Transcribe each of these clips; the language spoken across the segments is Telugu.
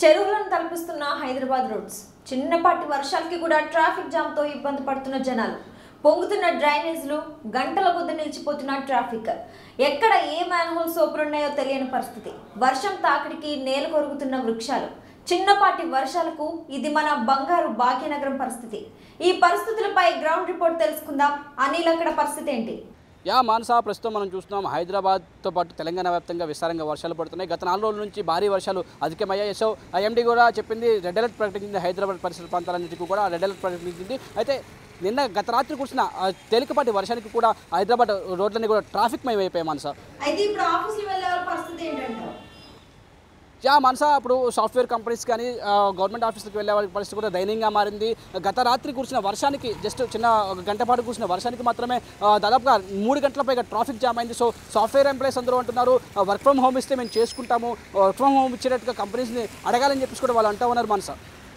చెరువులను తలపిస్తున్న హైదరాబాద్ రోడ్స్ చిన్నపాటి వర్షాలకి కూడా ట్రాఫిక్ జామ్తో ఇబ్బంది పడుతున్న జనాలు పొంగుతున్న డ్రైనేజ్లు గంటల కొద్ది నిలిచిపోతున్న ట్రాఫిక్ ఎక్కడ ఏ మ్యాన్హోల్స్ ఓపెన్ ఉన్నాయో తెలియని పరిస్థితి వర్షం తాకిడికి నేల కొరుగుతున్న వృక్షాలు చిన్నపాటి వర్షాలకు ఇది మన బంగారు భాగ్యనగరం పరిస్థితి ఈ పరిస్థితులపై గ్రౌండ్ రిపోర్ట్ తెలుసుకుందాం అనిల్ అక్కడ పరిస్థితి ఏంటి యా మానసా ప్రస్తుతం మనం చూస్తున్నాం హైదరాబాద్తో పాటు తెలంగాణ వ్యాప్తంగా విస్తారంగా వర్షాలు పడుతున్నాయి గత నాలుగు రోజుల నుంచి భారీ వర్షాలు అధికమయ్యాయి సో ఐఎండీ కూడా చెప్పింది రెడ్ అలర్ట్ ప్రకటించింది హైదరాబాద్ పరిసర ప్రాంతాలన్నింటికి కూడా రెడ్ అలర్ట్ ప్రకటించింది అయితే నిన్న గత రాత్రి కురిసిన ఆ తేలికపాటి వర్షానికి కూడా హైదరాబాద్ రోడ్లన్నీ కూడా ట్రాఫిక్ మయం అయిపోయాయి మానసా అయితే ఇప్పుడు ఆఫీసులు వెళ్ళే వాళ్ళ పరిస్థితి ఏంటంటారు యా మనసా ఇప్పుడు సాఫ్ట్వేర్ కంపెనీస్ కానీ ఆ, గవర్నమెంట్ ఆఫీసులకు వెళ్ళే వాళ్ళ పరిస్థితి కూడా దయనీయంగా మారింది గత రాత్రి కురిసిన వర్షానికి జస్ట్ చిన్న ఒక గంట పాటు కురిసిన వర్షానికి మాత్రమే ఆ, దాదాపుగా మూడు గంటల పైగా ట్రాఫిక్ జామ్ అయింది సో సాఫ్ట్వేర్ ఎంప్లాయీస్ అందరూ అంటున్నారు వర్క్ ఫ్రమ్ హోమ్ ఇస్తే మేము చేసుకుంటాము వర్క్ ఫ్రమ్ హోమ్ ఇచ్చేటట్టుగా కంపెనీస్ని అడగాలని చెప్పేసి కూడా వాళ్ళు అంటూ ఉన్నారు మనసా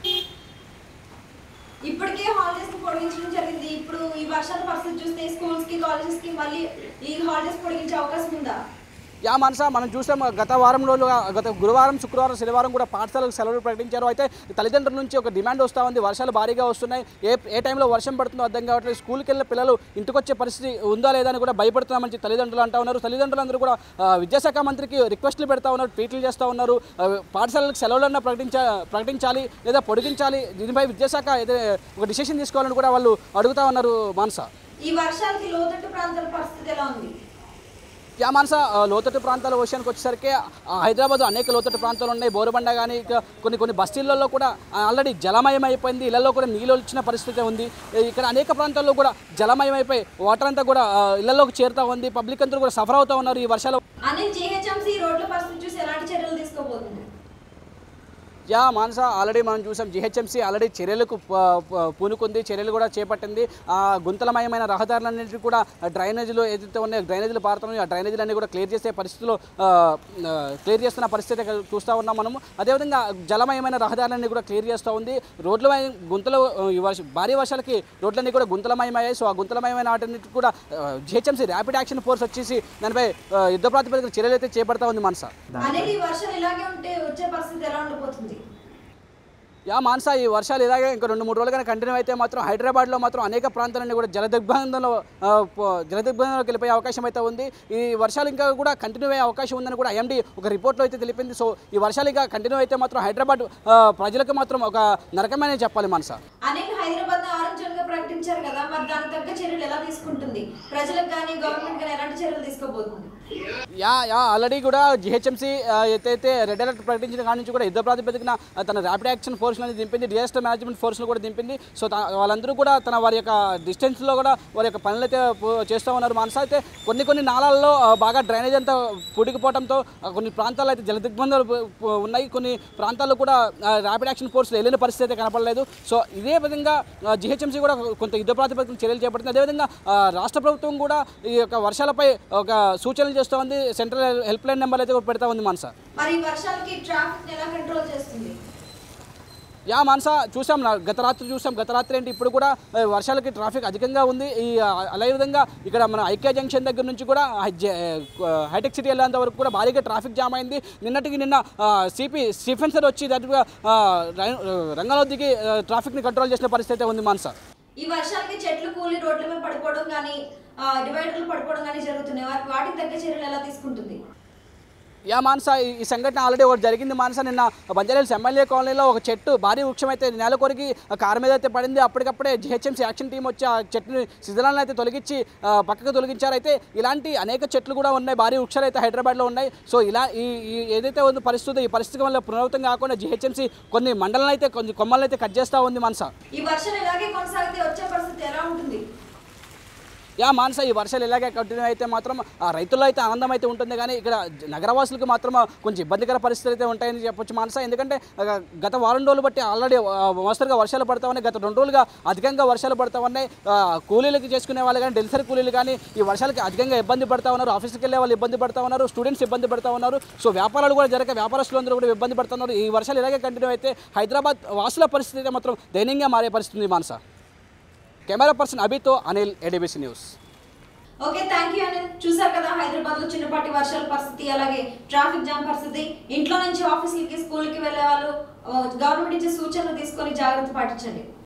ఇప్పటికే హాలిడేస్ ని పొడిగించడం జరిగింది ఇప్పుడు ఈ వర్షాల పరిస్థితి చూస్తే స్కూల్స్ కి కాలేజెస్ కి మళ్ళీ ఈ హాలిడేస్ పొడిగించే అవకాశం ఉందా యా మనసా మనం చూసాం గత వారం రోజులుగా గత గురువారం శుక్రవారం శనివారం కూడా పాఠశాలకు సెలవులు ప్రకటించారు అయితే తల్లిదండ్రుల నుంచి ఒక డిమాండ్ వస్తూ ఉంది వర్షాలు భారీగా వస్తున్నాయి ఏ ఏ టైంలో వర్షం పడుతుందో అర్థం కావట్లేదు స్కూల్కి వెళ్ళిన పిల్లలు ఇంటికి వచ్చే పరిస్థితి ఉందా లేదా అని కూడా భయపడుతున్నామని చెప్పి తల్లిదండ్రులు అంటూ ఉన్నారు తల్లిదండ్రులందరూ కూడా ఆ, విద్యాశాఖ మంత్రికి రిక్వెస్ట్లు పెడతా ఉన్నారు ట్వీట్లు చేస్తూ ఉన్నారు ఆ, పాఠశాలలకు సెలవులన్నా ప్రకటించ ప్రకటించాలి లేదా పొడిగించాలి దీనిపై విద్యాశాఖ ఏదో ఒక డిసిషన్ తీసుకోవాలని కూడా వాళ్ళు అడుగుతా ఉన్నారు మానస ఈ వర్షాలకి లోతట్టు ప్రాంతాల పరిస్థితి ఎలా ఉంది యా మానస ఆ, లోతట్టు ప్రాంతాల విషయానికి వచ్చేసరికి ఆ, హైదరాబాద్ అనేక లోతట్టు ప్రాంతాలు ఉన్నాయి బోరుబండ కానీ ఇక కొన్ని కొన్ని బస్తీలలో కూడా ఆల్రెడీ జలమయం అయిపోయింది ఇళ్లలో కూడా నీళ్ళు వచ్చిన పరిస్థితి ఉంది ఈ- ఇక్కడ అనేక ప్రాంతాల్లో కూడా జలమయం అయిపోయి వాటర్ అంతా కూడా ఆ, ఇళ్లలోకి చేరుతూ ఉంది పబ్లిక్ అందరూ కూడా సఫర్ అవుతూ ఉన్నారు ఈ వర్షాలు అనిల్ జీహెచ్ఎంసీ రోడ్ల పరిస్థితి చూసి ఎలాంటి చర్యలు తీసుకోబోతుంది యా మానస ఆల్రెడీ మనం చూసాం జిహెచ్ఎంసీ ఆల్రెడీ చర్యలకు ప- ప- పూనుకుంది చర్యలు కూడా చేపట్టింది ఆ గుంతలమయమైన రహదారులన్నింటినీ కూడా డ్రైనేజీలు ఏదైతే ఉన్నాయో డ్రైనేజీలు పారుతున్నాయో ఆ డ్రైనేజీలన్నీ కూడా క్లియర్ చేసే పరిస్థితిలో ఆ, ఆ, క్లియర్ చేస్తున్న పరిస్థితి ఇక్కడ చూస్తూ ఉన్నాం మనము అదేవిధంగా జలమయమైన రహదారులన్నీ కూడా క్లియర్ చేస్తూ ఉంది రోడ్ల గుంతలు ఆ, ఈ వర్ష భారీ వర్షాలకి రోడ్లన్నీ కూడా గుంతలమయమయ్యాయి సో ఆ గుంతలమయమైన వాటిని కూడా జిహెచ్ఎంసీ ర్యాపిడ్ యాక్షన్ ఫోర్స్ వచ్చేసి దానిపై ఆ, యుద్ధ ప్రాతిపదికన చర్యలు అయితే చేపడతా ఉంది మనస అనిల్ ఈ వర్షాలు ఇలాగే ఉంటే వచ్చే పరిస్థితి ఎలా ఉండబోతుంది యా మాన్సా ఈ వర్షాలు ఇలాగే ఇంకా రెండు మూడు రోజులుగానే కంటిన్యూ అయితే మాత్రం హైదరాబాద్లో మాత్రం అనేక ప్రాంతాలన్నీ కూడా జలదిగ్బంధంలో ఆ, ప- జలదిగ్బంధంలోకి వెళ్ళిపోయే అవకాశం అయితే ఉంది ఈ వర్షాలు ఇంకా కూడా కంటిన్యూ అయ్యే అవకాశం ఉందని కూడా ఐఎండీ ఒక రిపోర్ట్లో అయితే తెలిపింది సో ఈ వర్షాలు ఇంకా కంటిన్యూ అయితే మాత్రం హైదరాబాద్ ఆ, ప్రజలకు మాత్రం ఒక నరకమనే చెప్పాలి మాన్సా అనిల్ హైదరాబాద్ ని ఆరెంజ్ జోన్ గా ప్రకటించారు కదా మరి దానికి తగ్గ చర్యలు ఎలా తీసుకుంటుంది ప్రజలకు కానీ గవర్నమెంట్ కానీ ఎలాంటి చర్యలు తీసుకోబోతుంది యా యా ఆల్రెడీ కూడా జిహెచ్ఎంసీ ఏదైతే రెడ్ అలర్ట్ ప్రకటించిన కాడి నుంచి కూడా యుద్ధ ప్రాతిపదికన ఆ, తన ర్యాపిడ్ యాక్షన్ ఫోర్స్ని దింపింది డిజాస్టర్ మేనేజ్మెంట్ ఫోర్స్ను కూడా దింపింది సో తా- వాళ్ళందరూ కూడా తన వారి యొక్క డిస్టెన్స్లో కూడా వారి యొక్క పనులు అయితే పో- చేస్తూ ఉన్నారు మనసు అయితే కొన్ని కొన్ని నాళాల్లో ఆ, బాగా డ్రైనేజ్ అంతా పుడికిపోవడంతో ఆ, కొన్ని ప్రాంతాల్లో అయితే జల దిగ్బంధాలు పో- పో- ఉన్నాయి కొన్ని ప్రాంతాల్లో కూడా ర్యాపిడ్ యాక్షన్ ఫోర్స్ వెళ్ళిన పరిస్థితి అయితే కనపడలేదు సో ఇదే విధంగా జిహెచ్ఎంసీ కూడా కొంత యుద్ధ ప్రాతిపదికన చర్యలు చేపడుతుంది అదేవిధంగా ఆ, రాష్ట్ర ప్రభుత్వం కూడా ఈ యొక్క వర్షాలపై ఒక సూచనలు చేస్తూ ఉంది సెంట్రల్ హెల్ప్ లైన్ నెంబర్ అయితే కూడా పెడతా ఉంది మనస మరి ఈ వర్షాలకి ట్రాఫిక్ ఎలా కంట్రోల్ చేస్తుంది యా మానస చూసాం నా- గత రాత్రి చూసాం గత రాత్రి ఏంటి ఇప్పుడు కూడా ఆ, వర్షాలకి ట్రాఫిక్ అధికంగా ఉంది ఈ ఆ, అదే విధంగా ఇక్కడ మన ఐక్య జంక్షన్ దగ్గర నుంచి కూడా హై- జ- ఆ, హైటెక్ సిటీ వెళ్ళేంత వరకు కూడా భారీగా ట్రాఫిక్ జామ్ అయింది నిన్నటికి నిన్న సిపి స్టీఫెన్ సార్ వచ్చి దాటుగా రంగంలో దిగి ఆ, ట్రాఫిక్ని కంట్రోల్ చేసిన పరిస్థితి అయితే ఉంది మానస ఈ వర్షాలకి చెట్లు కూలి రోడ్ల మీద పడిపోవడం కానీ డివైడర్లు పడిపోవడం కానీ జరుగుతున్నాయి వాటి- వాటికి తగ్గ చర్యలు ఎలా తీసుకుంటుంది యా మానస ఈ ఈ సంఘటన ఆల్రెడీ ఒకటి జరిగింది మానస నిన్న బంజారాహిల్స్ ఎమ్మెల్యే కాలనీలో ఒక చెట్టు భారీ వృక్షం అయితే నేల కొరికి ఆ కారు మీద అయితే పడింది అప్పటికప్పుడే జిహెచ్ఎంసీ యాక్షన్ టీం వచ్చి ఆ చెట్టుని శిథిలాలను అయితే తొలగించి ఆ, పక్కకు తొలగించారు అయితే ఇలాంటి అనేక చెట్లు కూడా ఉన్నాయి భారీ వృక్షాలు అయితే హైదరాబాద్లో ఉన్నాయి సో ఇలా ఈ ఈ ఏదైతే ఉంది పరిస్థితి ఈ పరిస్థితి వల్ల పునరావృతం కాకుండా జిహెచ్ఎంసీ కొన్ని మండలాలు అయితే కొన్ని కొమ్మలను అయితే కట్ చేస్తూ ఉంది మానస ఈ వర్షం ఇలాగే కొనసాగితే వచ్చే పరిస్థితి ఎలా ఉంటుంది యా మానస ఈ వర్షాలు ఇలాగే కంటిన్యూ అయితే మాత్రం ఆ రైతుల్లో అయితే ఆనందం అయితే ఉంటుంది కానీ ఇక్కడ జ- నగరవాసులకు మాత్రం కొంచెం ఇబ్బందికర పరిస్థితులు అయితే ఉంటాయని చెప్పొచ్చు మానస ఎందుకంటే ఆ, గత వారం రోజులు బట్టి ఆల్రెడీ మోస్తరుగా వర్షాలు పడతా ఉన్నాయి గత రెండు రోజులుగా అధికంగా వర్షాలు పడతా ఉన్నాయి ఆ, కూలీలకి చేసుకునే వాళ్ళు కానీ డెలిసరీ కూలీలు కానీ ఈ వర్షాలకి అధికంగా ఇబ్బంది పడతా ఉన్నారు ఆఫీస్కి వెళ్ళే వాళ్ళు ఇబ్బంది పడతా ఉన్నారు స్టూడెంట్స్ ఇబ్బంది పడతా ఉన్నారు సో వ్యాపారాలు కూడా జరగక వ్యాపారస్తులు అందరూ కూడా ఇబ్బంది పడుతున్నారు ఈ వర్షాలు ఇలాగే కంటిన్యూ అయితే హైదరాబాద్ వాసుల పరిస్థితి అయితే మాత్రం దయనీయంగా మారే పరిస్థితి ఉంది మానస కెమెరా పర్సన్ అభితో Anil ADBC news okay thank you Anil చూసారు కదా హైదరాబాద్ లో చిన్నపాటి వర్షాల పరిస్థితి అలాగే ట్రాఫిక్ జామ్ పరిస్థితి ఇంట్లో నుంచి ఆఫీసులకి స్కూల్కి వెళ్ళే వాళ్ళు గవర్నమెంట్ ఇచ్చే సూచనలు తీసుకొని జాగ్రత్త పాటించండి